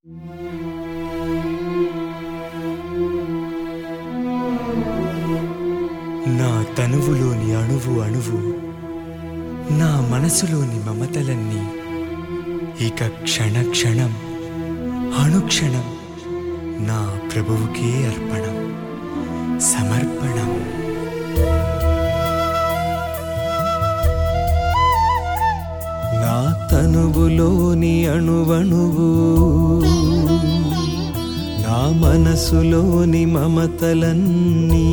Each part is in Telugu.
నా తనువులోని అణువు అణువు నా మనసులోని మమతలన్నీ ఇక క్షణ క్షణం అనుక్షణం నా ప్రభువుకే అర్పణం సమర్పణం నా తనువులోని అణువణువు నా మనసులోని మమతలన్నీ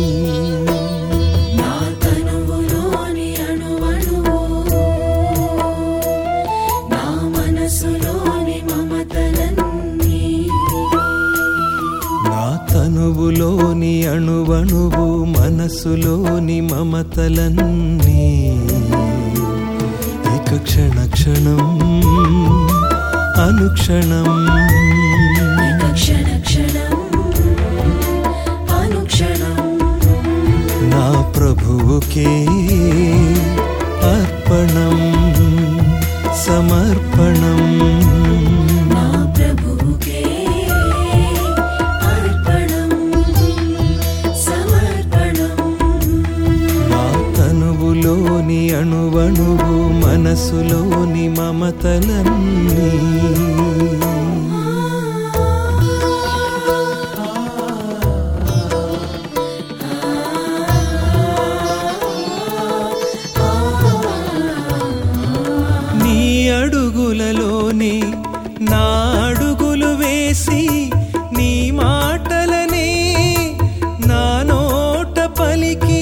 నా తనువులోని అణువణువు నా మనసులోని మమతలన్నీ నా తనువులోని అణువణువు మనసులోని మమతలన్నీ ఇక క్షణ క్షణం అనుక్షణం ఇక క్షణ క్షణం అనుక్షణం నా ప్రభువుకే అర్పణం సమర్పణం నా ప్రభువుకే అర్పణం సమర్పణం నా తనువులోని అణువణువు మనసులోని మమతలన్నీ నీ అడుగులలోనే నా అడుగులు వేసి నీ మాటలనే నా నోట పలికి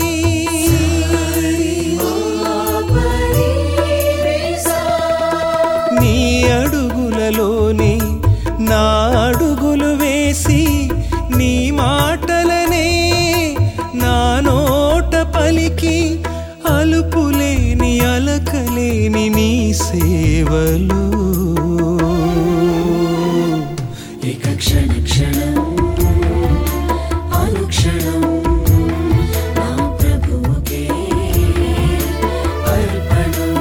నీ అడుగులలోనే నా అడుగులు వేసి నీ మాటలనే నా నోట పలికి అలుపులేని అలకలేని నీ సేవలు ఇక క్షణ క్షణం అనుక్షణం నా ప్రభువుకే అర్పణం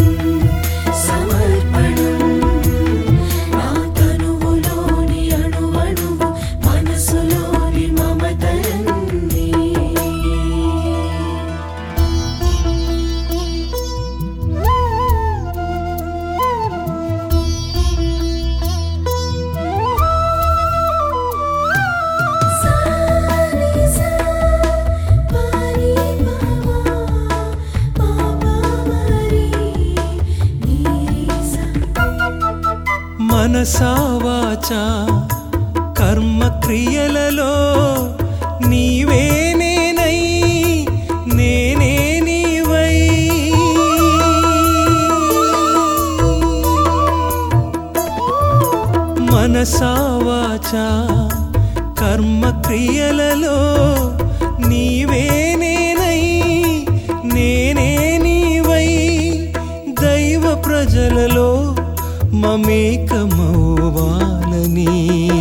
సమర్పణం నా తనువులోని అణువణువు మనసులోని మమతలన్నీ మనసావాచ కర్మ క్రియలలో నీవే నేనై నేనే నీవై మనసావాచ కర్మ క్రియలలో నీవే నేనై నేనే నీవై దైవ ప్రజలలో మమేకమవ్వాలని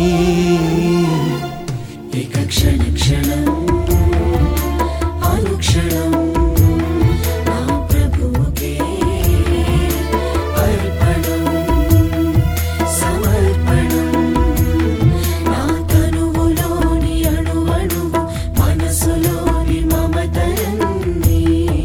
ఇక క్షణ క్షణం అనుక్షణం నా ప్రభువుకే అర్పణం సమర్పణం నా తనువులోని అణువణువు మనసులోని మమతలన్నీ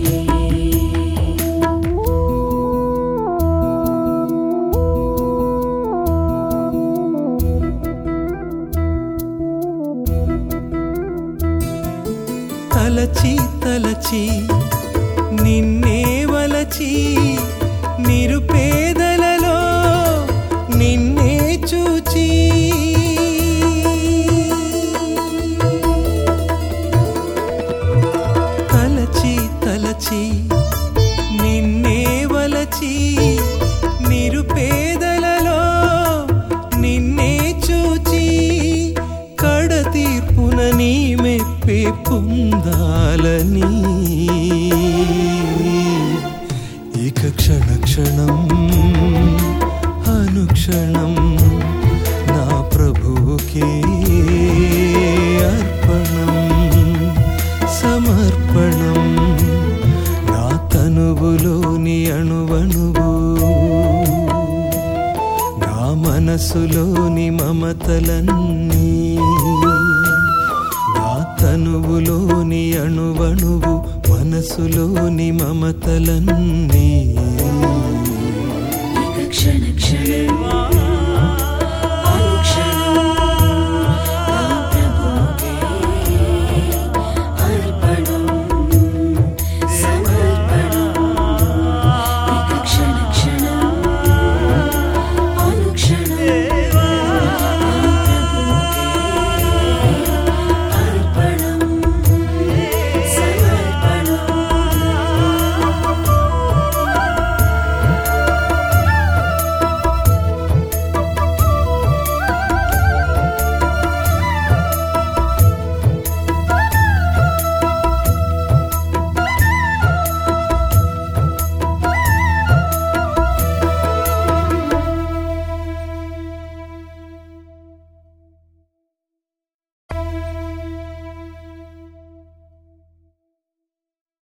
తలచి తలచి నిన్నే వలచి నిరుపేదలలో నిన్నే చూచి తలచి తలచి నిన్నే వలచి నిరుపేదలలో నిన్నే చూచి కడ తీర్పున నీ మెప్పి పొందాలని ఇక క్షణ క్షణం అనుక్షణం నా మనసులోని మమతలన్నీ నా తనువులోని అణువణువు మనసులోని మమతలన్నీ ఇక క్షణ క్షణం